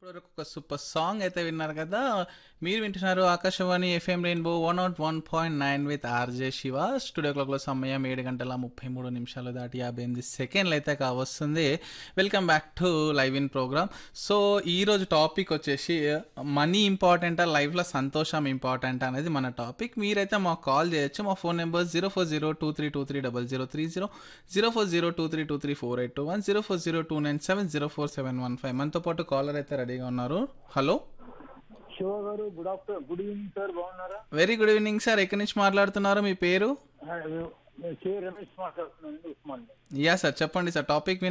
వరకు ఒక super song అయితే విన్నారు కదా మీరు వింటున్నారు Akashvani FM rainbow one nought one point nine with RJ Shiva studio క్లాక్లో సమయం ఏడు గంటల ముప్పై మూడు నిమిషాలు దాటి యాభై ఎనిమిది సెకండ్లు అయితే కావస్తుంది welcome back to live in program so ఈరోజు టాపిక్ వచ్చేసి మనీ ఇంపార్టెంటా లైఫ్లో సంతోషం ఇంపార్టెంట్ అనేది మన టాపిక్ మీరైతే మాకు కాల్ చేయొచ్చు మా phone number zero four zero two three two three double zero three zero zero four zero two three two three four eight two one zero four zero two nine seven zero four seven one five మనతో పాటు caller అయితే రెడీగా ఉన్నారు hello Shiva గారు good after good evening sir బాగున్నారా very good evening sir ఎక్కడి నుంచి మాట్లాడుతున్నారు మీ పేరు నేను కే రమేష్ మాట్లాడుతున్నాను ఉస్మాన్ యా సార్ చెప్పండి సార్ టాపిక్